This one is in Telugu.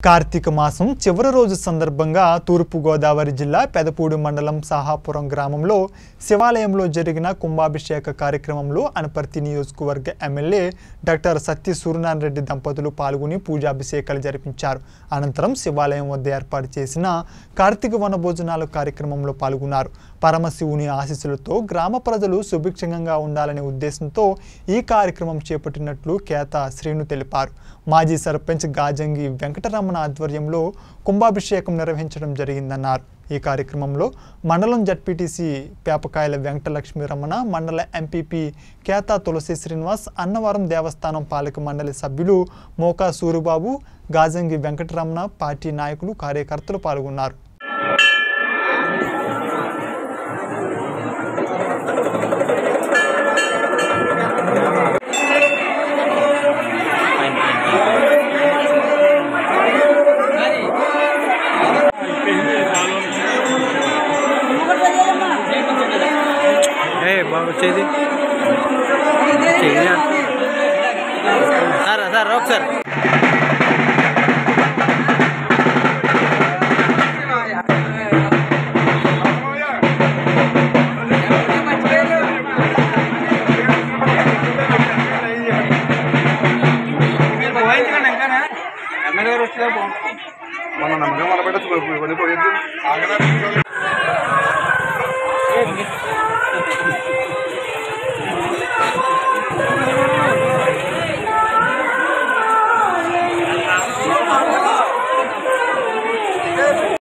కార్తీక మాసం చివరి రోజు సందర్భంగా తూర్పుగోదావరి జిల్లా పెదపూడి మండలం సాహాపురం గ్రామంలో శివాలయంలో జరిగిన కుంభాభిషేక కార్యక్రమంలో అనపర్తి నియోజకవర్గ ఎమ్మెల్యే డాక్టర్ సత్య సూర్యనారాయణ రెడ్డి దంపతులు పాల్గొని పూజాభిషేకాలు జరిపించారు అనంతరం శివాలయం వద్ద ఏర్పాటు చేసిన కార్తీక వన భోజనాలు కార్యక్రమంలో పాల్గొన్నారు పరమశివుని ఆశీస్సులతో గ్రామ ప్రజలు సుభిక్షంగా ఉండాలనే ఉద్దేశంతో ఈ కార్యక్రమం చేపట్టినట్లు కేత శ్రీను తెలిపారు మాజీ సర్పంచ్ గాజంగి వెంకటరమణ ఆధ్వర్యంలో కుంభాభిషేకం నిర్వహించడం జరిగిందన్నారు ఈ కార్యక్రమంలో మండలం జడ్పీటీసీ పేపకాయల వెంకటలక్ష్మి రమణ మండల ఎంపీపీ కేతా తులసి శ్రీనివాస్ అన్నవరం దేవస్థానం పాలక మండలి సభ్యులు మోకా సూరిబాబు గాజంగి వెంకటరమణ పార్టీ నాయకులు కార్యకర్తలు పాల్గొన్నారు ఏ బాబు వచ్చేది చెయ్యి. సార్ సార్ ఒకసారి మన నమ్మకం మొదలుపెట్టచ్చు పోయేది